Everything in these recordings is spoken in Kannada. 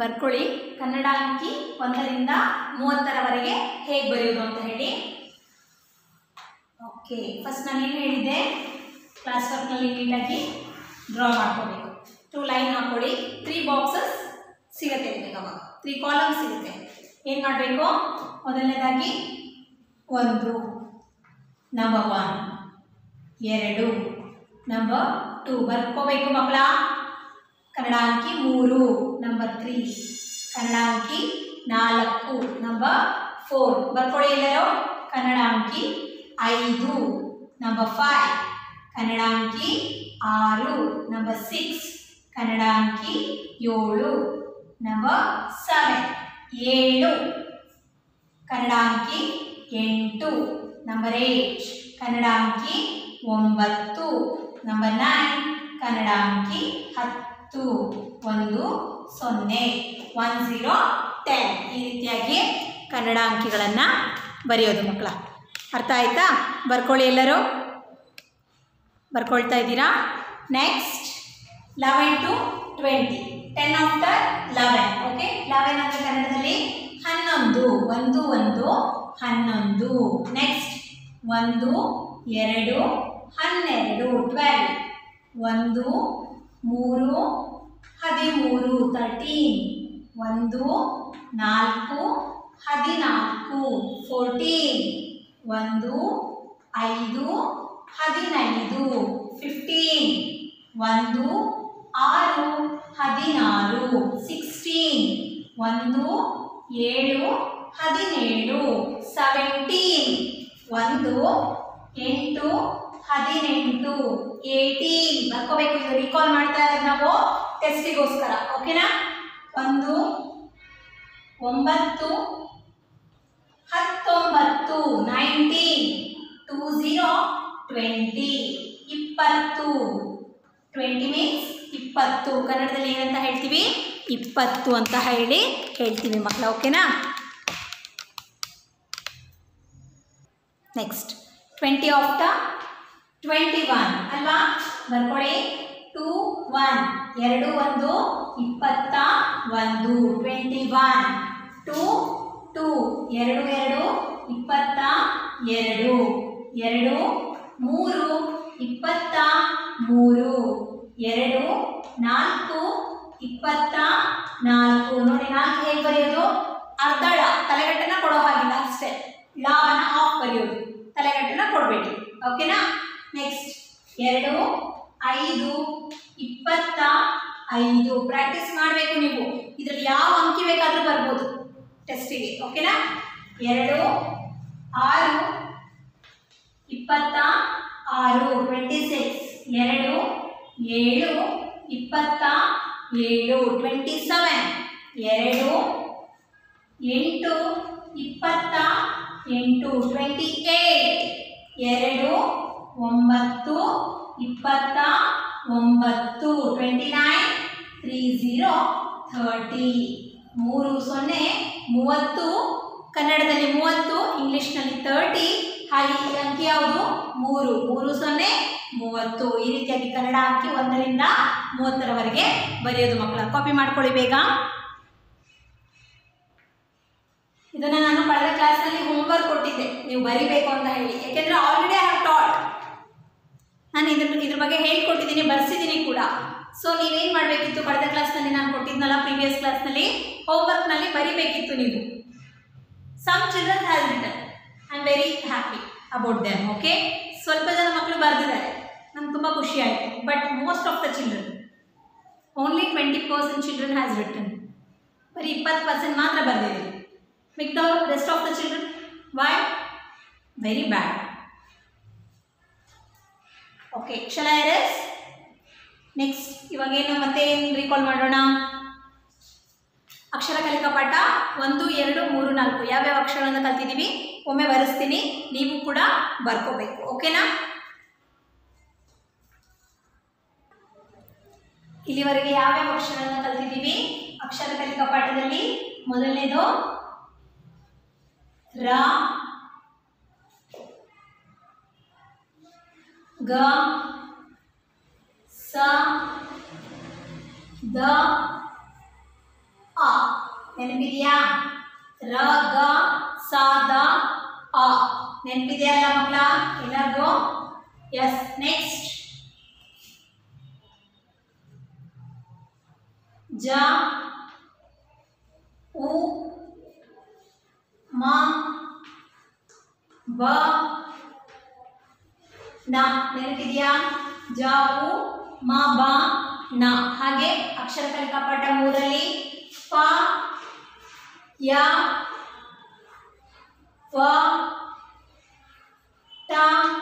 ಬರ್ಕೊಳ್ಳಿ ಕನ್ನಡ ಅಂಕಿ ಒಂದರಿಂದ ಮೂವತ್ತರವರೆಗೆ ಹೇಗೆ ಬರೆಯೋದು ಅಂತ ಹೇಳಿ ಓಕೆ ಫಸ್ಟ್ ನಾನು ಏನು ಹೇಳಿದ್ದೆ ಕ್ಲಾಸ್ ವರ್ಕ್ನಲ್ಲಿ ನೀಟಾಗಿ ಡ್ರಾ ಮಾಡ್ಕೋಬೇಕು ಟೂ ಲೈನ್ ಹಾಕ್ಕೊಳ್ಳಿ ತ್ರೀ ಬಾಕ್ಸಸ್ ಸಿಗುತ್ತೆ ನಿಮಗೆ ಅವಾಗ ತ್ರೀ ಕಾಲಮ್ ಸಿಗುತ್ತೆ ಏನು ಮಾಡಬೇಕು ಮೊದಲನೇದಾಗಿ ಒಂದು ನಂಬರ್ ಒನ್ ಎರಡು ನಂಬರ್ ಟೂ ಬರ್ಕೋಬೇಕು ಮಕ್ಕಳ ಕನ್ನಡ ಅಂಕಿ ಮೂರು ನಂಬರ್ ತ್ರೀ ಕನ್ನಡ ಅಂಕಿ ನಾಲ್ಕು ನಂಬರ್ ಫೋರ್ ಬರ್ಕೊಳ್ಳಿ ಎಲ್ಲರೂ ಕನ್ನಡ ಅಂಕಿ ಐದು ನಂಬರ್ ಫೈವ್ ಕನ್ನಡ ಅಂಕಿ ಆರು ನಂಬರ್ ಸಿಕ್ಸ್ ಕನ್ನಡ ಅಂಕಿ ಏಳು ನಂಬರ್ ಸೆವೆನ್ ಏಳು ಕನ್ನಡ ಅಂಕಿ ಎಂಟು ನಂಬರ್ ಏಟ್ ಕನ್ನಡ ಅಂಕಿ ಒಂಬತ್ತು ನಂಬರ್ ನೈನ್ ಕನ್ನಡ ಅಂಕಿ ಹತ್ತು ಒಂದು ಸೊನ್ನೆ ಒನ್ ಝೀರೋ ಟೆನ್ ಈ ರೀತಿಯಾಗಿ ಕನ್ನಡ ಅಂಕಿಗಳನ್ನು ಬರೆಯೋದು ಮಕ್ಕಳ ಅರ್ಥ ಆಯ್ತಾ ಬರ್ಕೊಳ್ಳಿ ಎಲ್ಲರೂ ಬರ್ಕೊಳ್ತಾ ಇದ್ದೀರಾ next eleven to twenty ten after eleven okay eleven ಅಂದರೆ ಕನ್ನಡದಲ್ಲಿ ಹನ್ನೊಂದು ಒಂದು ಒಂದು ಹನ್ನೊಂದು ನೆಕ್ಸ್ಟ್ ಒಂದು ಎರಡು ಹನ್ನೆರಡು ಟ್ವೆಲ್ ಒಂದು ಮೂರು ಹದಿಮೂರು ತರ್ಟೀನ್ ಒಂದು ನಾಲ್ಕು ಹದಿನಾಲ್ಕು ಫೋರ್ಟೀನ್ ಒಂದು ಐದು ಹದಿನೈದು ಫಿಫ್ಟೀನ್ ಒಂದು ಆರು ಹದಿನಾರು ಸಿಕ್ಸ್ಟೀನ್ ಒಂದು ಏಳು ಹದಿನೇಳು ಸೆವೆಂಟೀನ್ ಒಂದು ಎಂಟು ಹದಿನೆಂಟು ಏಯ್ಟೀನ್ ಬರ್ಕೋಬೇಕು ಇದು ರಿಕಾಲ್ ಮಾಡ್ತಾ ಇರೋದು ನಾವು ಟೆಸ್ಟಿಗೋಸ್ಕರ ಓಕೆನಾ ಒಂದು ಒಂಬತ್ತು ಹತ್ತೊಂಬತ್ತು ನೈನ್ಟೀನ್ ಟೂ ಝೀರೋ ಟ್ವೆಂಟಿ ಇಪ್ಪತ್ತು ಟ್ವೆಂಟಿ ಮೀನ್ಸ್ ಇಪ್ಪತ್ತು ಕನ್ನಡದಲ್ಲಿ ಏನಂತ ಹೇಳ್ತೀವಿ ಇಪ್ಪತ್ತು ಅಂತ ಹೇಳಿ ಹೇಳ್ತೀವಿ ಮಕ್ಕಳ ಓಕೆನಾ next twenty of the twenty one ಅಲ್ವಾ ಬರ್ಕೊಳ್ಳಿ ಟೂ ಒನ್ ಎರಡು ಒಂದು ಇಪ್ಪತ್ತ ಒಂದು ಟ್ವೆಂಟಿ ಒನ್ ಟೂ ಟೂ ಎರಡು ಎರಡು ಇಪ್ಪತ್ತ ಎರಡು ಎರಡು ಮೂರು ಇಪ್ಪತ್ತ ಮೂರು ಎರಡು ನಾಲ್ಕು ಇಪ್ಪತ್ತ ನಾಲ್ಕು ನೋಡಿ ನಾಲ್ಕು ಹೇಗೆ ಬರೆಯೋದು ಅರ್ಧ ಳ ತಲೆಗಟ್ಟನ್ನ ಕೊಡೋ ಹಾಗಿಲ್ಲ ಅಷ್ಟೇ ಲಾವನ್ನ ಆಫ್ ಬರೆಯೋದು ತಲೆಗಟ್ಟನ್ನ ಕೊಡಬೇಡಿ ಓಕೆನಾ ನೆಕ್ಸ್ಟ್ ಎರಡು ಐದು ಇಪ್ಪತ್ತ ಐದು ಪ್ರಾಕ್ಟೀಸ್ ಮಾಡಬೇಕು ನೀವು ಇದರಲ್ಲಿ ಯಾವ ಅಂಕಿ ಬೇಕಾದರೂ ಬರ್ಬೋದು ಟೆಸ್ಟಿಗೆ ಓಕೆನಾ ಎರಡು ಆರು ಇಪ್ಪತ್ತ ಆರು ಟ್ವೆಂಟಿ ಸಿಕ್ಸ್ ಎರಡು ಏಳು ಇಪ್ಪತ್ತ ಏಳು ಟ್ವೆಂಟಿ ಸೆವೆನ್ ಎರಡು ಎಂಟು ಇಪ್ಪತ್ತ ಎಂಟು ಟ್ವೆಂಟಿ ಏಟ್ ಎರಡು ಒಂಬತ್ತು ಇಪ್ಪತ್ತ ಒಂಬತ್ತು twenty nine three zero thirty ಮೂರು ಸೊನ್ನೆ ಮೂವತ್ತು ಕನ್ನಡದಲ್ಲಿ ಮೂವತ್ತು ಇಂಗ್ಲೀಷ್ನಲ್ಲಿ ತರ್ಟಿ ಹಾಗೆ ಈ ಅಂಕಿ ಯಾವುದು ಮೂರು ಮೂರು ಸೊನ್ನೆ ಮೂವತ್ತು ಈ ರೀತಿಯಾಗಿ ಕನ್ನಡ ಅಂಕಿ ಒಂದರಿಂದ ಮೂವತ್ತರವರೆಗೆ ಬರೆಯೋದು ಮಕ್ಕಳ ಕಾಪಿ ಮಾಡ್ಕೊಳ್ಳಿ ಬೇಗ ಇದನ್ನು ನಾನು ಕಳೆದ ಕ್ಲಾಸ್ನಲ್ಲಿ ಹೋಮ್ವರ್ಕ್ ಕೊಟ್ಟಿದ್ದೆ ನೀವು ಬರಿಬೇಕು ಅಂತ ಹೇಳಿ ಯಾಕೆಂದರೆ ಆಲ್ರೆಡಿ ಐ ಹ್ಯಾವ್ ಟಾಟ್ ನಾನು ಇದ್ರ ಇದ್ರ ಬಗ್ಗೆ ಹೇಳ್ಕೊಟ್ಟಿದ್ದೀನಿ ಬರ್ಸಿದ್ದೀನಿ ಕೂಡ ಸೊ ನೀವೇನು ಮಾಡಬೇಕಿತ್ತು ಕಳೆದ ಕ್ಲಾಸ್ನಲ್ಲಿ ನಾನು ಕೊಟ್ಟಿದ್ನಲ್ಲ ಪ್ರೀವಿಯಸ್ ಕ್ಲಾಸ್ನಲ್ಲಿ ಹೋಮ್ವರ್ಕ್ನಲ್ಲಿ ಬರಿಬೇಕಿತ್ತು ನೀವು some children has written I am very happy about them okay ಸ್ವಲ್ಪ ಜನ ಮಕ್ಕಳು ಬರೆದಿದ್ದಾರೆ ನಂಗೆ ತುಂಬ ಖುಷಿ ಆಯಿತು but most of the children only twenty percent children has written ಬರೀ ಇಪ್ಪತ್ತು ಪರ್ಸೆಂಟ್ ಮಾತ್ರ ಬರೆದಿದ್ದೀವಿ ಮಿಕ್ the rest of the children why very bad okay ಶಲ ಎಸ್ ನೆಕ್ಸ್ಟ್ ಇವಾಗೇನು ಮತ್ತೆ ಏನು ರೀಕಾಲ್ ಮಾಡೋಣ ಅಕ್ಷರ ಕಲಿಕಾ ಪಾಠ ಒಂದು ಎರಡು ಮೂರು ನಾಲ್ಕು ಯಾವ್ಯಾವ ಅಕ್ಷರಗಳನ್ನು ಕಲ್ತಿದ್ದೀವಿ ಒಮ್ಮೆ ಬರೆಸ್ತೀನಿ ನೀವು ಕೂಡ ಬರ್ಕೋಬೇಕು ಓಕೆನಾ ಇಲ್ಲಿವರೆಗೆ ಯಾವ್ಯಾವ ಅಕ್ಷರಗಳನ್ನು ಕಲ್ತಿದ್ದೀವಿ ಅಕ್ಷರ ಕಲಿಕಾ ಪಾಠದಲ್ಲಿ ಮೊದಲನೇದು ರ ಗ ಸ ದ ಅ ನೆನಪಿದೆಯಾ ರ ಗ ಸ ದ ಅ ನೆನಪಿದೆಯಲ್ಲ ಮಕ್ಕಳ ಎಲ್ಲರಿಗೂ ಎಸ್ ನೆಕ್ಸ್ಟ್ ಜ ಉ ಮ ಬ ನ ನೆನಪಿದೆಯಾ ಜ ಉ ಮ ಬ ನ ಹಾಗೆ ಅಕ್ಷರ ಕಲಿಕಾ ಪಾಠ ಮೂರರಲ್ಲಿ ಪ ಯ ವ ಟ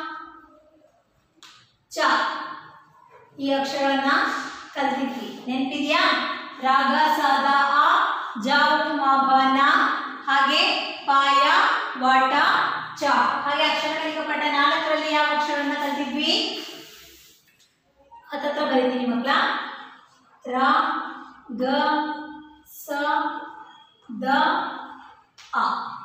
ಚ ಈ ಅಕ್ಷರಗಳನ್ನ ಕಲ್ತಿದ್ವಿ ನೆನಪಿದೆಯಾ ರಾಗ ಸಾದ ಆ ಜಾವು ಮಾಬನ ಹಾಗೆ ಪಾಯ ವಾಟ ಚ ಹಾಗೆ ಅಕ್ಷರ ಕಲಿಕಾ ಪಾಠ ನಾಲ್ಕರಲ್ಲಿ ಯಾವ ಅಕ್ಷರವನ್ನ ಕಲ್ತಿದ್ವಿ ಹತ್ತತ್ರ ಬರೀತೀನಿ ಮಕ್ಕಳ ರ ಗ ಸ ದ ಆ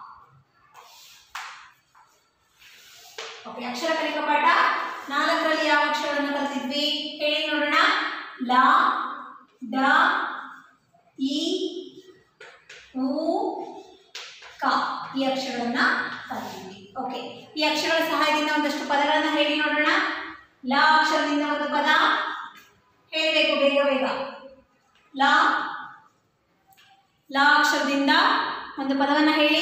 ಓಕೆ ಅಕ್ಷರ ಕಲಿಕಾ ಪಾಠ ನಾಲ್ಕರಲ್ಲಿ ಯಾವ ಅಕ್ಷರವನ್ನು ಕಲ್ತಿದ್ವಿ ಹೇಳಿ ನೋಡೋಣ ಲ ಡ ಇ ಉ ಕ ಈ ಅಕ್ಷರಗಳನ್ನ ಕಲ್ತಿದ್ವಿ ಓಕೆ ಈ ಅಕ್ಷರಗಳ ಸಹಾಯದಿಂದ ಒಂದಷ್ಟು ಪದಗಳನ್ನ ಹೇಳಿ ನೋಡೋಣ ಲ ಅಕ್ಷರದಿಂದ ಒಂದು ಪದ ಹೇಳಬೇಕು ಬೇಗ ಬೇಗ ಲ ಲ ಅಕ್ಷರದಿಂದ ಒಂದು ಪದವನ್ನ ಹೇಳಿ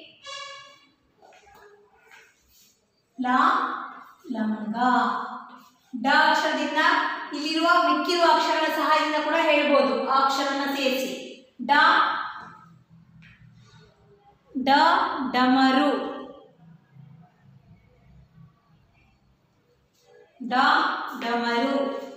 ಲ ಲಂಗ ಡ ಅಕ್ಷರದಿಂದ ಇಲ್ಲಿರುವ ಮಿಕ್ಕಿರುವ ಅಕ್ಷರಗಳ ಸಹಾಯದಿಂದ ಕೂಡ ಹೇಳ್ಬೋದು ಆ ಅಕ್ಷರವನ್ನ ಸೇರಿಸಿ ಡ ಡ ಡಮರು ಡ ಡಮರು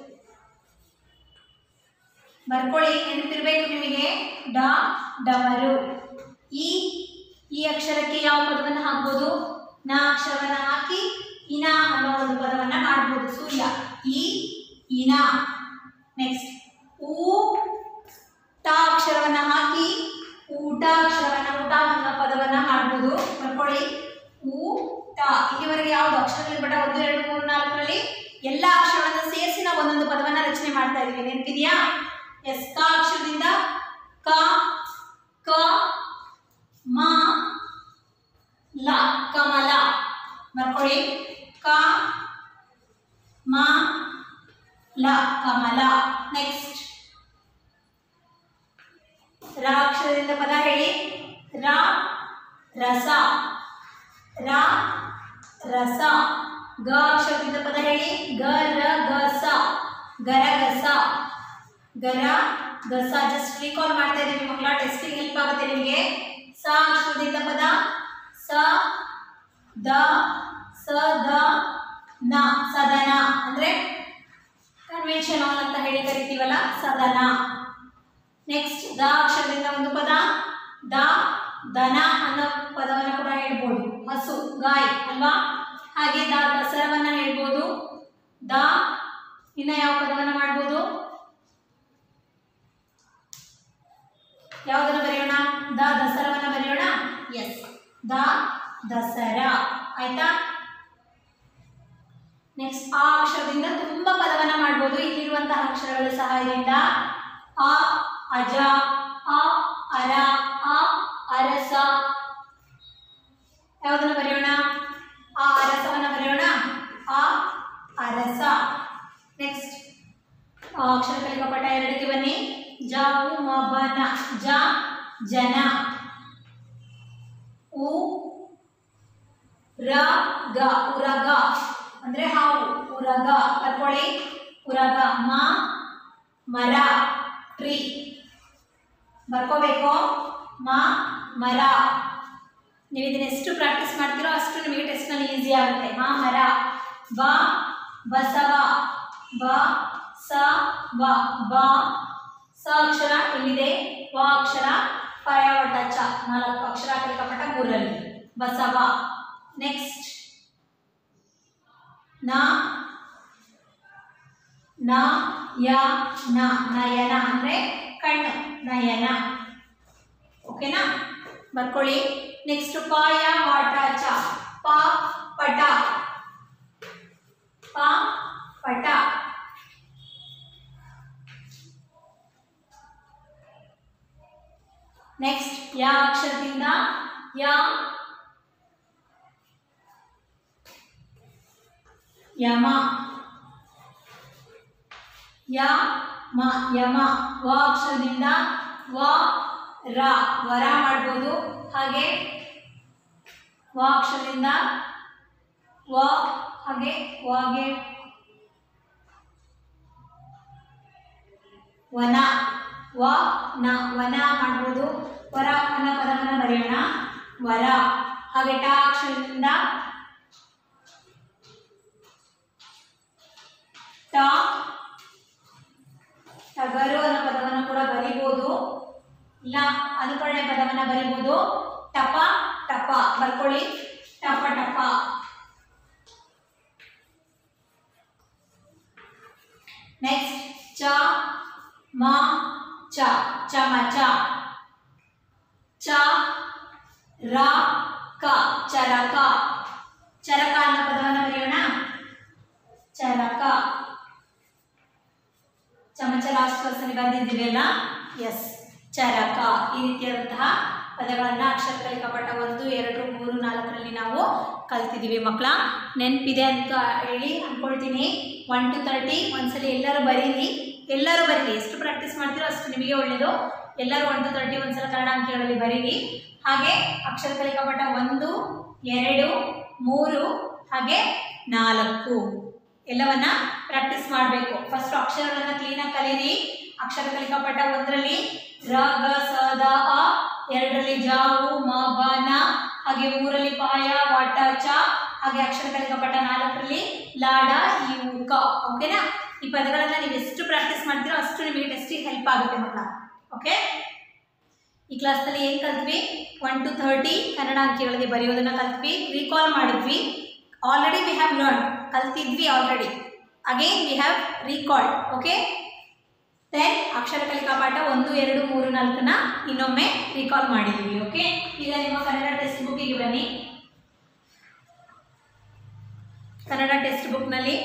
ಬರ್ಕೊಳ್ಳಿ ನೆನಪಿರ್ಬೇಕು ನಿಮಗೆ ಡ ಡಮರು ಈ ಈ ಅಕ್ಷರಕ್ಕೆ ಯಾವ ಪದವನ್ನು ಹಾಕ್ಬೋದು ನ ಅಕ್ಷರವನ್ನ ಹಾಕಿ ಇನ ಅನ್ನೋ ಒಂದು ಪದವನ್ನ ಮಾಡ್ಬೋದು ಸೂರ್ಯ ಈ ಇನ ನೆಕ್ಸ್ಟ್ ಊ ಟ ಅಕ್ಷರವನ್ನ ಹಾಕಿ ಊಟ ಅಕ್ಷರವನ್ನ ಊಟ ಅನ್ನೋ ಪದವನ್ನ ಮಾಡ್ಬೋದು ಬರ್ಕೊಳ್ಳಿ ಊಟ ಇಲ್ಲಿವರೆಗೆ ಯಾವುದು ಅಕ್ಷರಗಳು ಬಡ ಒಂದು ಎರಡು ಮೂರು ನಾಲ್ಕರಲ್ಲಿ ಎಲ್ಲ ಅಕ್ಷರವನ್ನ ಸೇರಿಸಿ ನಾವು ಒಂದೊಂದು ಪದವನ್ನ ರಚನೆ ಮಾಡ್ತಾ ಇದೀವಿ ನೆನಪಿದೆಯಾ ಎಸ್ ಕ ಅಕ್ಷರದಿಂದ ಕ ಕ ಮ ಲ ಕಮಲ ಬರ್ಕೊಳ್ಳಿ ಕ ಮ ಲ ಕಮಲ ನೆಕ್ಸ್ಟ್ ರ ಅಕ್ಷರದಿಂದ ಪದ ಹೇಳಿ ರ ರಸ ರ ರಸ ಗ ಅಕ್ಷರದಿಂದ ಪದ ಹೇಳಿ ಗ ರ ಗ ಸ ಗರಗಸ ಗರ ಗಸ ಜಸ್ಟ್ ರೀಕಾಲ್ ಮಾಡ್ತಾ ಇದ್ದೀವಿ ಮಕ್ಕಳ ಟೆಸ್ಟಿಂಗ್ ಹೆಲ್ಪ್ ಆಗುತ್ತೆ ನಿಮಗೆ ಸ ಅಕ್ಷರದಿಂದ ಪದ ಸ ದ ಸ ದ ನ ಸದನ ಅಂದ್ರೆ ಕನ್ವೆನ್ಷನ್ ಹಾಲ್ ಅಂತ ಹೇಳಿ ಕರಿತೀವಲ್ಲ ಸದನ ನೆಕ್ಸ್ಟ್ ದ ಅಕ್ಷರದಿಂದ ಒಂದು ಪದ ದ ದನ ಅನ್ನೋ ಪದವನ್ನು ಕೂಡ ಹೇಳ್ಬೋದು ಹಸು ಗಾಯ್ ಅಲ್ವಾ ಹಾಗೆ ದ ದಸರವನ್ನ ಹೇಳ್ಬೋದು ದ ಇನ್ನ ಯಾವ ಪದವನ್ನ ಮಾಡ್ಬೋದು ಯಾವುದನ್ನು ಬರೆಯೋಣ ದ ದಸರವನ್ನ ಬರೆಯೋಣ ಎಸ್ ದ ದಸರ ಆಯ್ತಾ ನೆಕ್ಸ್ಟ್ ಆ ಅಕ್ಷರದಿಂದ ತುಂಬಾ ಪದವನ್ನ ಮಾಡ್ಬೋದು ಇಲ್ಲಿರುವಂತಹ ಅಕ್ಷರಗಳ ಸಹಾಯದಿಂದ ಅ ಅಜ ಅ ಅರ ಅ ಅರಸ ಯಾವುದನ್ನು ಬರೆಯೋಣ ಆ ಅರಸವನ್ನ ಬರೆಯೋಣ ಆ ಅರಸ ನೆಕ್ಸ್ಟ್ ಅಕ್ಷರ ಕಲಿಕಾ ಪಾಠ ಎರಡಕ್ಕೆ ಬನ್ನಿ ಜ ಉ ಮ ಬ ನ ಜ ಜನ ಉ ರ ಗ ಉರಗ ಅಂದ್ರೆ ಹಾವು ಉರಗ ಬರ್ಕೊಳ್ಳಿ ಉರಗ ಮ ಮರ ಟ್ರೀ ಬರ್ಕೋಬೇಕು ಮ ಮರ ನೀವು ಇದನ್ನ ಎಷ್ಟು ಪ್ರಾಕ್ಟೀಸ್ ಮಾಡ್ತೀರೋ ಅಷ್ಟು ನಿಮಗೆ ಟೆಸ್ಟ್ನಲ್ಲಿ ಈಸಿ ಆಗುತ್ತೆ ಮ ಮರ ಬ ಬಸವ ಬ ಸ ವ ಬ ಸ ಅಕ್ಷರ ಎಲ್ಲಿದೆ ವ ಅಕ್ಷರ ಪಯವಟ ಚ ನಾಲ್ಕು ಅಕ್ಷರ ಕಲಿಕಪಟ ಮೂರರಲ್ಲಿ ಬಸವ ನೆಕ್ಸ್ಟ್ ನ ನ ಯ ನ ನಯನ ಅಂದ್ರೆ ಕಣ್ಣು ನಯನ ಓಕೆನಾ ಬರ್ಕೊಳ್ಳಿ ನೆಕ್ಸ್ಟ್ ಪಾಯ ವಾಟ ಚ ಪ ಪಟ ಪ ಪಟ ನೆಕ್ಸ್ಟ್ ಯಾ ಅಕ್ಷರದಿಂದ ಯಾ ಯಮ ಯ ಮ ಯಮ ವ ಅಕ್ಷರದಿಂದ ವ ರ ವರ ಮಾಡ್ಬೋದು ಹಾಗೆ ವ ಅಕ್ಷರದಿಂದ ವ ಹಾಗೆ ವಾಗೆ ವನ ವ ನ ವನ ಮಾಡ್ಬೋದು ವರ ಅನ್ನೋ ಪದವನ್ನು ಬರೆಯೋಣ ವರ ಹಾಗೆ ಟ ಅಕ್ಷರದಿಂದ ಟ ಟಗರು ಅನ್ನೋ ಪದವನ್ನು ಕೂಡ ಬರಿಬೋದು ಇಲ್ಲ ಅನುಕರಣೆ ಪದವನ್ನು ಬರಿಬೋದು ಟಪ ಟಪ ಬರ್ಕೊಳ್ಳಿ ಟಪ ಟಪ ನೆಕ್ಸ್ಟ್ ಚ ಮ ಚ ಚಮಚ ಚ ರ ಕ ಚರಕ ಚರಕ ಅನ್ನೋ ಪದವನ್ನು ಬರೆಯೋಣ ಚರಕ ಚಮಚ ಲಾಸ್ಟ್ ಕ್ಲಾಸಲ್ಲಿ ಬಂದಿದ್ದೀವಲ್ಲ ಎಸ್ ಚರಕ ಈ ರೀತಿಯಾದಂತಹ ಪದಗಳನ್ನು ಅಕ್ಷರ ಕಲಿಕಾ ಪಾಠ ಒಂದು ಎರಡು ಮೂರು ನಾಲ್ಕರಲ್ಲಿ ನಾವು ಕಲ್ತಿದ್ದೀವಿ ಮಕ್ಕಳ ನೆನಪಿದೆ ಅಂತ ಹೇಳಿ ಅಂದ್ಕೊಳ್ತೀನಿ ಒನ್ ಟು ತರ್ಟಿ ಒಂದ್ಸಲಿ ಎಲ್ಲರೂ ಬರೀರಿ ಎಲ್ಲರೂ ಬರೀರಿ ಎಷ್ಟು ಪ್ರಾಕ್ಟೀಸ್ ಮಾಡ್ತೀರೋ ಅಷ್ಟು ನಿಮಗೆ ಒಳ್ಳೆಯದು ಎಲ್ಲರೂ ಒನ್ ಟು ತರ್ಟಿ ಒಂದ್ಸಲ ಕನ್ನಡ ಅಂಕಿಗಳಲ್ಲಿ ಬರೀರಿ ಹಾಗೆ ಅಕ್ಷರ ಕಲಿಕಾ ಪಾಠ ಒಂದು ಎರಡು ಮೂರು ಹಾಗೆ ನಾಲ್ಕು ಎಲ್ಲವನ್ನ ಪ್ರಾಕ್ಟೀಸ್ ಮಾಡಬೇಕು ಫಸ್ಟ್ ಅಕ್ಷರಗಳನ್ನು ಕ್ಲೀನಾಗಿ ಕಲೀರಿ ಅಕ್ಷರ ಕಲಿಕಾ ಪಾಠ ಒಂದರಲ್ಲಿ ರ ಗ ಸ ದ ಅ ಎರಡರಲ್ಲಿ ಜಾವು ಮ ಬ ನ ಹಾಗೆ ಮೂರರಲ್ಲಿ ಪಾಯ ವಾಟ ಚ ಹಾಗೆ ಅಕ್ಷರ ಕಲಿಕಾ ಪಾಠ ನಾಲ್ಕರಲ್ಲಿ ಲಾಡ ಈ ಉ ಕ ಓಕೆನಾ ಈ ಪದಗಳನ್ನ ನೀವು ಎಷ್ಟು ಪ್ರಾಕ್ಟೀಸ್ ಮಾಡ್ತೀರೋ ಅಷ್ಟು ನಿಮಗೆ ಟೆಸ್ಟಿಗೆ ಹೆಲ್ಪ್ ಆಗುತ್ತೆ ಮಕ್ಕಳ ಓಕೆ ಈ ಕ್ಲಾಸ್ನಲ್ಲಿ ಏನು ಕಲ್ತ್ವಿ ಒನ್ ಟು ಥರ್ಟಿ ಕನ್ನಡ ಅಂಕಿಗಳಿಗೆ ಬರೆಯೋದನ್ನ ಕಲ್ತ್ವಿ ರೀಕಾಲ್ ಮಾಡಿದ್ವಿ ಆಲ್ರೆಡಿ ವಿ ಹ್ಯಾವ್ ಲರ್ನ್ ಕಲ್ತಿದ್ವಿ already again we have recalled okay then ಅಕ್ಷರ ಕಲಿಕಾ ಪಾಠ ಒಂದು ಎರಡು ಮೂರು ನಾಲ್ಕನ್ನ ಇನ್ನೊಮ್ಮೆ ರೀಕಾಲ್ ಮಾಡಿದ್ದೀವಿ ಓಕೆ ಈಗ ನಿಮ್ಮ ಕನ್ನಡ ಟೆಕ್ಸ್ಟ್ ಬುಕ್ಕಿಗೆ ಬನ್ನಿ ಕನ್ನಡ ಟೆಕ್ಸ್ಟ್ ಬುಕ್ನಲ್ಲಿ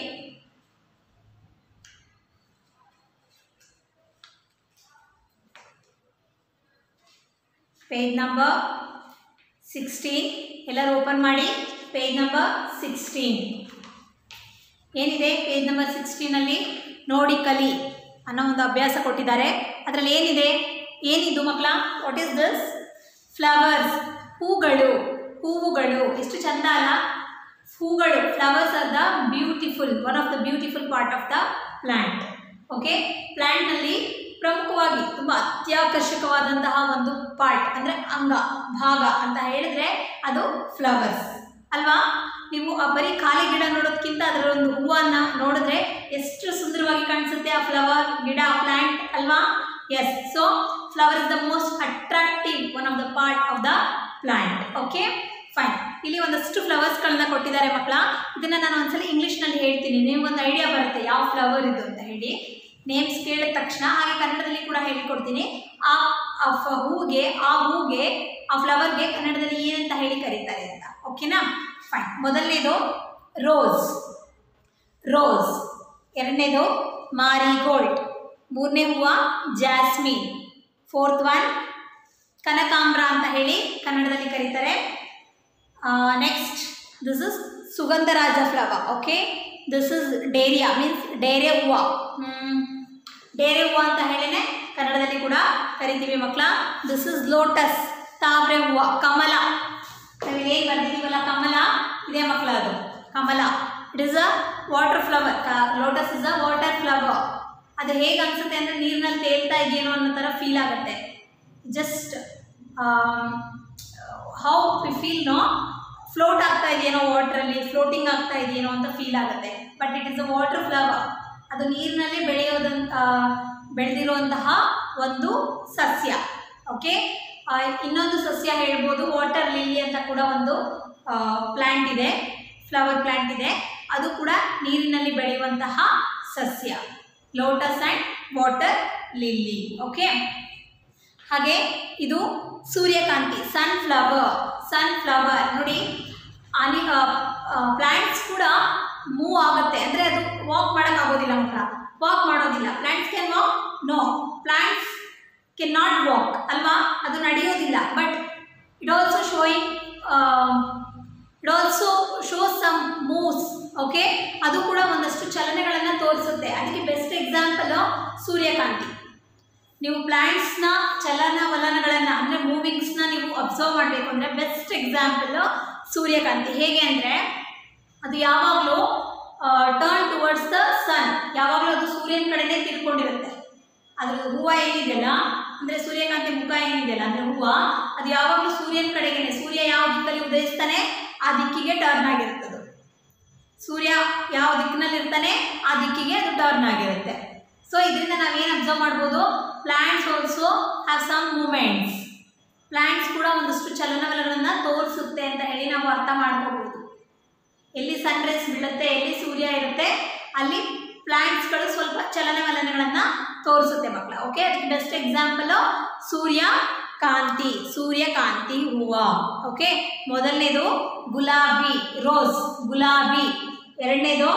ಪೇಜ್ ನಂಬರ್ ಸಿಕ್ಸ್ಟೀನ್ ಎಲ್ಲರೂ ಓಪನ್ ಮಾಡಿ ಪೇಜ್ ನಂಬರ್ ಸಿಕ್ಸ್ಟೀನ್ ಏನಿದೆ ಪೇಜ್ ನಂಬರ್ ಸಿಕ್ಸ್ಟೀನಲ್ಲಿ ನೋಡಿ ಕಲಿ ಅನ್ನೋ ಒಂದು ಅಭ್ಯಾಸ ಕೊಟ್ಟಿದ್ದಾರೆ ಅದರಲ್ಲಿ ಏನಿದೆ ಏನಿದು ಮಕ್ಕಳ ವಾಟ್ ಈಸ್ ದಿಸ್ ಫ್ಲವರ್ಸ್ ಹೂಗಳು ಹೂವುಗಳು ಎಷ್ಟು ಚಂದ ಅಲ್ಲ ಹೂಗಳು flowers are the beautiful one of the beautiful part of the plant okay ಪ್ಲ್ಯಾಂಟ್ನಲ್ಲಿ ಪ್ರಮುಖವಾಗಿ ತುಂಬ ಅತ್ಯಾಕರ್ಷಕವಾದಂತಹ ಒಂದು ಪಾರ್ಟ್ ಅಂದರೆ ಅಂಗ ಭಾಗ ಅಂತ ಹೇಳಿದ್ರೆ ಅದು ಫ್ಲವರ್ಸ್ ಅಲ್ವಾ ನೀವು ಆ ಬರೀ ಖಾಲಿ ಗಿಡ ನೋಡೋದಕ್ಕಿಂತ ಅದರ ಒಂದು ಹೂವನ್ನು ನೋಡಿದ್ರೆ ಎಷ್ಟು ಸುಂದರವಾಗಿ ಕಾಣಿಸುತ್ತೆ ಆ ಫ್ಲವರ್ ಗಿಡ ಪ್ಲ್ಯಾಂಟ್ ಅಲ್ವಾ yes so flower is the most attractive one of the part of the plant okay fine ಇಲ್ಲಿ ಒಂದಷ್ಟು ಫ್ಲವರ್ಸ್ಗಳನ್ನ ಕೊಟ್ಟಿದ್ದಾರೆ ಮಕ್ಕಳ ಇದನ್ನು ನಾನು ಒಂದ್ಸಲ ಇಂಗ್ಲೀಷ್ನಲ್ಲಿ ಹೇಳ್ತೀನಿ ನಿಮಗೊಂದು ಐಡಿಯಾ ಬರುತ್ತೆ ಯಾವ ಫ್ಲವರ್ ಇದು ಅಂತ ಹೇಳಿ ನೇಮ್ಸ್ ಕೇಳಿದ ತಕ್ಷಣ ಹಾಗೆ ಕನ್ನಡದಲ್ಲಿ ಕೂಡ ಹೇಳ್ಕೊಡ್ತೀನಿ ಆ ಆ ಫ ಹೂಗೆ ಆ ಹೂಗೆ ಆ ಫ್ಲವರ್ಗೆ ಕನ್ನಡದಲ್ಲಿ ಏನಂತ ಹೇಳಿ ಕರೀತಾರೆ ಅಂತ ಓಕೆನಾ ಫೈನ್ ಮೊದಲನೇದು ರೋಸ್ ರೋಸ್ ಎರಡನೇದು ಮಾರಿಗೋಲ್ಡ್ ಮೂರನೇ ಹೂವು ಜಾಸ್ಮಿನ್ ಫೋರ್ತ್ ಒನ್ ಕನಕಾಂಬ್ರ ಅಂತ ಹೇಳಿ ಕನ್ನಡದಲ್ಲಿ ಕರೀತಾರೆ ನೆಕ್ಸ್ಟ್ ದಿಸ್ ಇಸ್ ಸುಗಂಧರಾಜ flower okay this is dahlia means ಡೇರೆ ಹೂವು ಡೇರೆ ಹೂವು ಅಂತ ಹೇಳಿನೇ ಕನ್ನಡದಲ್ಲಿ ಕೂಡ ಕರಿತೀವಿ ಮಕ್ಕಳ ದಿಸ್ ಇಸ್ ಲೋಟಸ್ ತಾವ್ರೆ ಹೂವು ಕಮಲ ನಾವು ಏನು ಬರ್ದಿದ್ದೀವಲ್ಲ ಕಮಲ ಇದೇ ಮಕ್ಕಳ ಅದು ಕಮಲ it is a water flower lotus is a water flower ಅದು ಹೇಗೆ ಅನ್ಸುತ್ತೆ ಅಂದರೆ ನೀರಿನಲ್ಲಿ ತೇಲ್ತಾ ಇದೆಯೇನೋ ಅನ್ನೋ ಥರ ಫೀಲ್ ಆಗುತ್ತೆ just how we feel no float ಆಗ್ತಾ ಇದೆಯೇನೋ ವಾಟ್ರಲ್ಲಿ ಫ್ಲೋಟಿಂಗ್ ಆಗ್ತಾ ಇದೆಯೇನೋ ಅಂತ ಫೀಲ್ ಆಗುತ್ತೆ but it is a water flower ಅದು ನೀರಿನಲ್ಲಿ ಬೆಳೆಯೋದಂತ ಬೆಳೆದಿರುವಂತಹ ಒಂದು ಸಸ್ಯ ಓಕೆ ಇನ್ನೊಂದು ಸಸ್ಯ ಹೇಳ್ಬೋದು ವಾಟರ್ ಲಿಲಿ ಅಂತ ಕೂಡ ಒಂದು ಪ್ಲ್ಯಾಂಟ್ ಇದೆ ಫ್ಲವರ್ ಪ್ಲ್ಯಾಂಟ್ ಇದೆ ಅದು ಕೂಡ ನೀರಿನಲ್ಲಿ ಬೆಳೆಯುವಂತಹ ಸಸ್ಯ lotus and water lily okay ಹಾಗೆ ಇದು ಸೂರ್ಯಕಾಂತಿ ಸನ್ ಫ್ಲವರ್ ಸನ್ ಫ್ಲವರ್ ನೋಡಿ ಅನಿ ಪ್ಲ್ಯಾಂಟ್ಸ್ ಕೂಡ ಮೂವ್ ಆಗುತ್ತೆ ಅಂದರೆ ಅದು ವಾಕ್ ಮಾಡೋಕ್ಕಾಗೋದಿಲ್ಲ ಮಕ್ಕಳ ವಾಕ್ ಮಾಡೋದಿಲ್ಲ plants can walk no plants can not walk ಅಲ್ವಾ ಅದು ನಡೆಯೋದಿಲ್ಲ but it also showing it also show some moves okay ಅದು ಕೂಡ ಒಂದಷ್ಟು ಚಲನೆಗಳನ್ನು ತೋರಿಸುತ್ತೆ ಅದಕ್ಕೆ ಬೆಸ್ಟ್ ಎಕ್ಸಾಂಪಲ್ ಸೂರ್ಯಕಾಂತಿ ನೀವು ಪ್ಲ್ಯಾಂಟ್ಸ್ನ ಚಲನವಲನಗಳನ್ನು ಅಂದರೆ ಮೂವಿಂಗ್ಸ್ನ ನೀವು ಅಬ್ಸರ್ವ್ ಮಾಡಬೇಕು ಅಂದರೆ ಬೆಸ್ಟ್ ಎಕ್ಸಾಂಪಲ್ ಸೂರ್ಯಕಾಂತಿ ಹೇಗೆ ಅಂದರೆ ಅದು ಯಾವಾಗಲೂ ಟರ್ನ್ ಟುವರ್ಡ್ಸ್ ದ ಸನ್ ಯಾವಾಗಲೂ ಅದು ಸೂರ್ಯನ ಕಡೆನೇ ತಿರ್ಕೊಂಡಿರುತ್ತೆ ಅದ್ರ ಹೂವು ಏನಿದೆಯಲ್ಲ ಅಂದರೆ ಸೂರ್ಯಕಾಂತಿ ಮುಖ ಏನಿದೆಯಲ್ಲ ಅಂದರೆ ಹೂವು ಅದು ಯಾವಾಗಲೂ ಸೂರ್ಯನ ಕಡೆಗೇನೆ ಸೂರ್ಯ ಯಾವ ದಿಕ್ಕಲ್ಲಿ ಉದಯಿಸ್ತಾನೆ ಆ ದಿಕ್ಕಿಗೆ ಟರ್ನ್ ಆಗಿರುತ್ತದು ಸೂರ್ಯ ಯಾವ ದಿಕ್ಕಿನಲ್ಲಿ ಇರ್ತಾನೆ ಆ ದಿಕ್ಕಿಗೆ ಅದು ಟರ್ನ್ ಆಗಿರುತ್ತೆ ಸೊ ಇದರಿಂದ ನಾವೇನು ಅಬ್ಸರ್ವ್ ಮಾಡ್ಬೋದು plants also have some moments plants ಕೂಡ ಒಂದಷ್ಟು ಚಲನವಲನಗಳನ್ನು ತೋರಿಸುತ್ತೆ ಅಂತ ಹೇಳಿ ನಾವು ಅರ್ಥ ಮಾಡ್ಕೋಬಹುದು ಎಲ್ಲಿ ಸನ್ರೈಸ್ ಬೀಳುತ್ತೆ ಎಲ್ಲಿ ಸೂರ್ಯ ಇರುತ್ತೆ ಅಲ್ಲಿ ಪ್ಲ್ಯಾಂಟ್ಸ್ಗಳು ಸ್ವಲ್ಪ ಚಲನವಲನಗಳನ್ನು ತೋರಿಸುತ್ತೆ ಮಕ್ಕಳ ಓಕೆ ಅದಕ್ಕೆ ಬೆಸ್ಟ್ ಎಕ್ಸಾಂಪಲ್ ಸೂರ್ಯ ಕಾಂತಿ ಸೂರ್ಯಕಾಂತಿ ಹೂವು ಓಕೆ ಮೊದಲನೇದು ಗುಲಾಬಿ ರೋಸ್ ಗುಲಾಬಿ ಎರಡನೇದು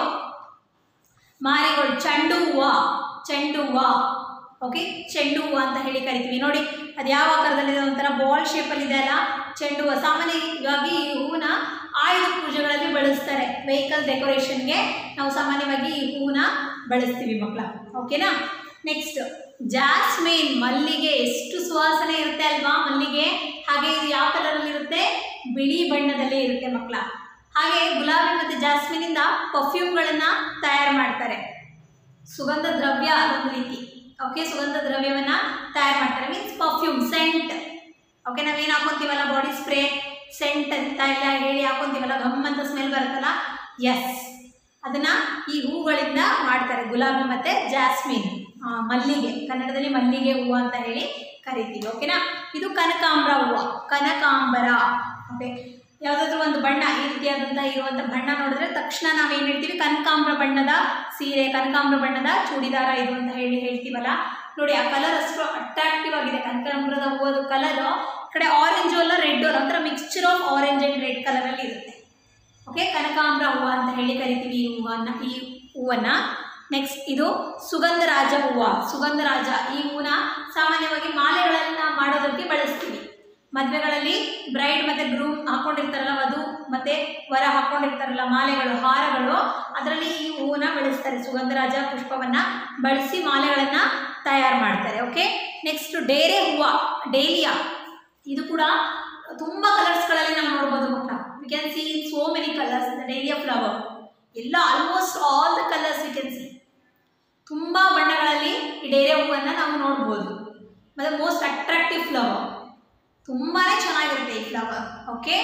ಮಾರಿಗೋಲ್ಡ್ ಚೆಂಡು ಹೂವು ಚೆಂಡು ಹೂವು ಓಕೆ ಚೆಂಡು ಹೂವು ಅಂತ ಹೇಳಿ ಕರಿತೀವಿ ನೋಡಿ ಅದು ಯಾವ ಆಕಾರದಲ್ಲಿದೆ ಒಂಥರ ಬಾಲ್ ಶೇಪಲ್ಲಿದೆ ಅಲ್ಲ ಚೆಂಡು ಹೂವು ಸಾಮಾನ್ಯವಾಗಿ ಈ ಹೂವನ್ನ ಆಯುಧ ಪೂಜೆಗಳಲ್ಲಿ ಬಳಸ್ತಾರೆ ವೆಹಿಕಲ್ ಡೆಕೋರೇಷನ್ಗೆ ನಾವು ಸಾಮಾನ್ಯವಾಗಿ ಈ ಹೂವನ್ನ ಬಳಸ್ತೀವಿ ಮಕ್ಕಳ ಓಕೆನಾ ನೆಕ್ಸ್ಟ್ ಜಾಸ್ಮಿನ್ ಮಲ್ಲಿಗೆ ಎಷ್ಟು ಸುವಾಸನೆ ಇರುತ್ತೆ ಅಲ್ವಾ ಮಲ್ಲಿಗೆ ಹಾಗೆ ಇದು ಯಾವ ಕಲರಲ್ಲಿ ಇರುತ್ತೆ ಬಿಳಿ ಬಣ್ಣದಲ್ಲಿ ಇರುತ್ತೆ ಮಕ್ಕಳ ಹಾಗೆ ಗುಲಾಬಿ ಮತ್ತು ಜಾಸ್ಮಿನಿಂದ ಪರ್ಫ್ಯೂಮ್ಗಳನ್ನು ತಯಾರು ಮಾಡ್ತಾರೆ ಸುಗಂಧ ದ್ರವ್ಯ ಒಂದು ರೀತಿ ಓಕೆ ಸುಗಂಧ ದ್ರವ್ಯವನ್ನು ತಯಾರು ಮಾಡ್ತಾರೆ ಮೀನ್ಸ್ ಪರ್ಫ್ಯೂಮ್ ಸೆಂಟ್ ಓಕೆ ನಾವೇನು ಹಾಕೊಂತೀವಲ್ಲ ಬಾಡಿ ಸ್ಪ್ರೇ ಸೆಂಟ್ ಅಂತ ಎಲ್ಲ ಹೇಳಿ ಹಾಕೊಂತೀವಲ್ಲ ಘಮ್ ಅಂತ ಸ್ಮೆಲ್ ಬರುತ್ತಲ್ಲ ಎಸ್ ಅದನ್ನು ಈ ಹೂಗಳಿಂದ ಮಾಡ್ತಾರೆ ಗುಲಾಬಿ ಮತ್ತು ಜಾಸ್ಮಿನ್ ಆ, ಮಲ್ಲಿಗೆ ಕನ್ನಡದಲ್ಲಿ ಮಲ್ಲಿಗೆ ಹೂವು ಅಂತ ಹೇಳಿ ಕರಿತೀವಿ ಓಕೆನಾ ಇದು ಕನಕಾಂಬರ ಹೂವು ಕನಕಾಂಬರ ಓಕೆ ಯಾವುದಾದ್ರೂ ಒಂದು ಬಣ್ಣ ಈ ರೀತಿಯಾದಂಥ ಇರುವಂಥ ಬಣ್ಣ ನೋಡಿದ್ರೆ ತಕ್ಷಣ ನಾವೇನು ಹೇಳ್ತೀವಿ ಕನಕಾಂಬರ ಬಣ್ಣದ ಸೀರೆ ಕನಕಾಂಬರ ಬಣ್ಣದ ಚೂಡಿದಾರ ಇದು ಅಂತ ಹೇಳಿ ಹೇಳ್ತೀವಲ್ಲ ನೋಡಿ ಆ ಕಲರ್ ಅಷ್ಟು ಅಟ್ರಾಕ್ಟಿವ್ ಆಗಿದೆ ಕನಕಾಂಬರದ ಹೂವದ ಕಲರು ಕಡೆ ಆರೆಂಜು ಅಲ್ಲ ರೆಡ್ ಅಲ್ಲ ಒಂಥರ mixture of orange and red ಕಲರಲ್ಲಿ ಇರುತ್ತೆ ಓಕೆ ಕನಕಾಂಬರ ಹೂವು ಅಂತ ಹೇಳಿ ಕರಿತೀವಿ ಈ ಹೂವನ್ನು ಈ ಹೂವನ್ನು ನೆಕ್ಸ್ಟ್ ಇದು ಸುಗಂಧರಾಜ ಹೂವು ಸುಗಂಧರಾಜ ಈ ಹೂವನ್ನ ಸಾಮಾನ್ಯವಾಗಿ ಮಾಲೆಗಳನ್ನು ಮಾಡೋದಕ್ಕೆ ಬಳಸ್ತೀವಿ ಮದುವೆಗಳಲ್ಲಿ ಬ್ರೈಡ್ ಮತ್ತು ಗ್ರೂಮ್ ಹಾಕೊಂಡಿರ್ತಾರಲ್ಲ ವಧು ಮತ್ತು ವರ ಹಾಕೊಂಡಿರ್ತಾರಲ್ಲ ಮಾಲೆಗಳು ಹಾರಗಳು ಅದರಲ್ಲಿ ಈ ಹೂವನ್ನ ಬೆಳೆಸ್ತಾರೆ ಸುಗಂಧರಾಜ ಪುಷ್ಪವನ್ನು ಬಳಸಿ ಮಾಲೆಗಳನ್ನು ತಯಾರು ಮಾಡ್ತಾರೆ ಓಕೆ ನೆಕ್ಸ್ಟ್ ಡೇರೆ ಹೂವು ಡೇಲಿಯಾ ಇದು ಕೂಡ ತುಂಬ ಕಲರ್ಸ್ಗಳಲ್ಲಿ ನಾವು ನೋಡ್ಬೋದು ಮಕ್ಕಳ we can see in so many colours the dahlia flower ಎಲ್ಲ almost all the colours we can see ತುಂಬ ಬಣ್ಣಗಳಲ್ಲಿ ಈ ಡೇರೆ ಹೂವನ್ನು ನಾವು ನೋಡ್ಬೋದು ಮತ್ತು ಮೋಸ್ಟ್ ಅಟ್ರಾಕ್ಟಿವ್ ಫ್ಲವರ್ ತುಂಬಾ ಚೆನ್ನಾಗಿರುತ್ತೆ ಈ ಫ್ಲವರ್ ಓಕೆ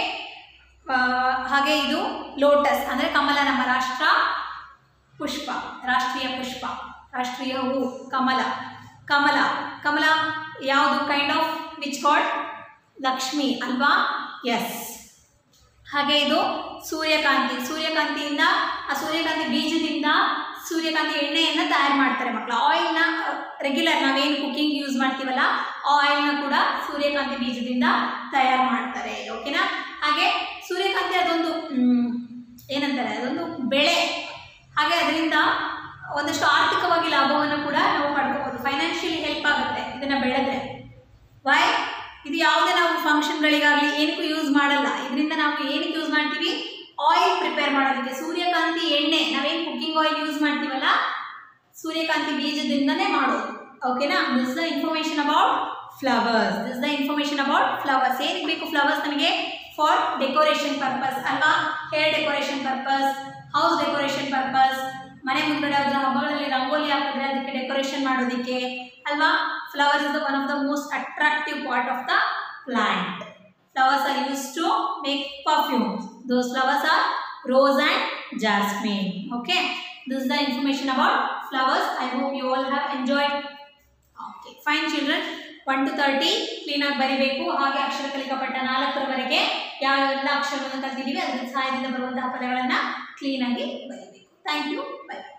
ಹಾಗೆ ಇದು ಲೋಟಸ್ ಅಂದರೆ ಕಮಲ ನಮ್ಮ ರಾಷ್ಟ್ರ ಪುಷ್ಪ ರಾಷ್ಟ್ರೀಯ ಪುಷ್ಪ ರಾಷ್ಟ್ರೀಯ ಹೂ ಕಮಲ ಕಮಲ ಕಮಲ ಯಾವುದು kind of which god Lakshmi ಅಲ್ವಾ ಎಸ್ ಹಾಗೆ ಇದು ಸೂರ್ಯಕಾಂತಿ ಸೂರ್ಯಕಾಂತಿಯಿಂದ ಆ ಸೂರ್ಯಕಾಂತಿ ಬೀಜದಿಂದ ಸೂರ್ಯಕಾಂತಿ ಎಣ್ಣೆಯನ್ನು ತಯಾರು ಮಾಡ್ತಾರೆ ಮಕ್ಕಳು ಆಯಿಲ್ನ ರೆಗ್ಯುಲರ್ ನಾವೇನು ಕುಕಿಂಗ್ ಯೂಸ್ ಮಾಡ್ತೀವಲ್ಲ ಆ ಆಯಿಲ್ನ ಕೂಡ ಸೂರ್ಯಕಾಂತಿ ಬೀಜದಿಂದ ತಯಾರು ಮಾಡ್ತಾರೆ ಓಕೆನಾ ಹಾಗೆ ಸೂರ್ಯಕಾಂತಿ ಅದೊಂದು ಮ್, ಏನಂತಾರೆ ಅದೊಂದು ಬೆಳೆ ಹಾಗೆ ಅದರಿಂದ ಒಂದಷ್ಟು ಆರ್ಥಿಕವಾಗಿ ಲಾಭವನ್ನು ಕೂಡ ನಾವು ಪಡ್ಕೋಬೋದು ಫೈನಾನ್ಷಿಯಲಿ ಹೆಲ್ಪ್ ಆಗುತ್ತೆ ಇದನ್ನು ಬೆಳೆದ್ರೆ ವೈ ಇದು ಯಾವುದೇ ನಾವು ಫಂಕ್ಷನ್ಗಳಿಗಾಗಲಿ ಏನಕ್ಕೂ ಯೂಸ್ ಮಾಡಲ್ಲ ಇದರಿಂದ ನಾವು ಏನಕ್ಕೆ ಯೂಸ್ ಮಾಡ್ತೀವಿ ಆಯಿಲ್ ಪ್ರಿಪೇರ್ ಮಾಡೋದಕ್ಕೆ ಸೂರ್ಯಕಾಂತಿ ಎಣ್ಣೆ ನಾವೇನು ಕುಕ್ಕಿಂಗ್ ಆಯಿಲ್ ಯೂಸ್ ಮಾಡ್ತೀವಲ್ಲ ಸೂರ್ಯಕಾಂತಿ ಬೀಜದಿಂದನೇ ಮಾಡೋದು ಓಕೆನಾ this the information about flowers this the information about flowers ಏನಕ್ಕೆ ಬೇಕು ಫ್ಲವರ್ಸ್ ನಮಗೆ ಫಾರ್ ಡೆಕೋರೇಷನ್ ಪರ್ಪಸ್ ಅಲ್ವಾ hair decoration purpose house decoration purpose ಮನೆ ಮುಂದ್ಗಡೆ ಅದರ ಹಬ್ಬಗಳಲ್ಲಿ ರಂಗೋಲಿ ಹಾಕಿದ್ರೆ ಅದಕ್ಕೆ ಡೆಕೋರೇಷನ್ ಮಾಡೋದಕ್ಕೆ ಅಲ್ವಾ flower is the one of the most attractive part of the plant flowers are used to make perfumes those flowers are rose and jasmine okay this is the information about flowers i hope you all have enjoyed okay fine children one to thirty ಕ್ಲೀನಾಗಿ ಬರಿಬೇಕು ಹಾಗೆ ಅಕ್ಷರ ಕಲಿಕಾ ಪಟ್ಟ ನಾಲ್ಕರವರೆಗೆ ಯಾವೆಲ್ಲ ಅಕ್ಷರವನ್ನು ಕಲ್ತಿದ್ದೀವಿ ಅದರ ಸಹಾಯದಿಂದ ಬರುವಂತಹ ಪದಗಳನ್ನು ಕ್ಲೀನಾಗಿ ಬರಿಬೇಕು ಥ್ಯಾಂಕ್ ಯು ಬೈ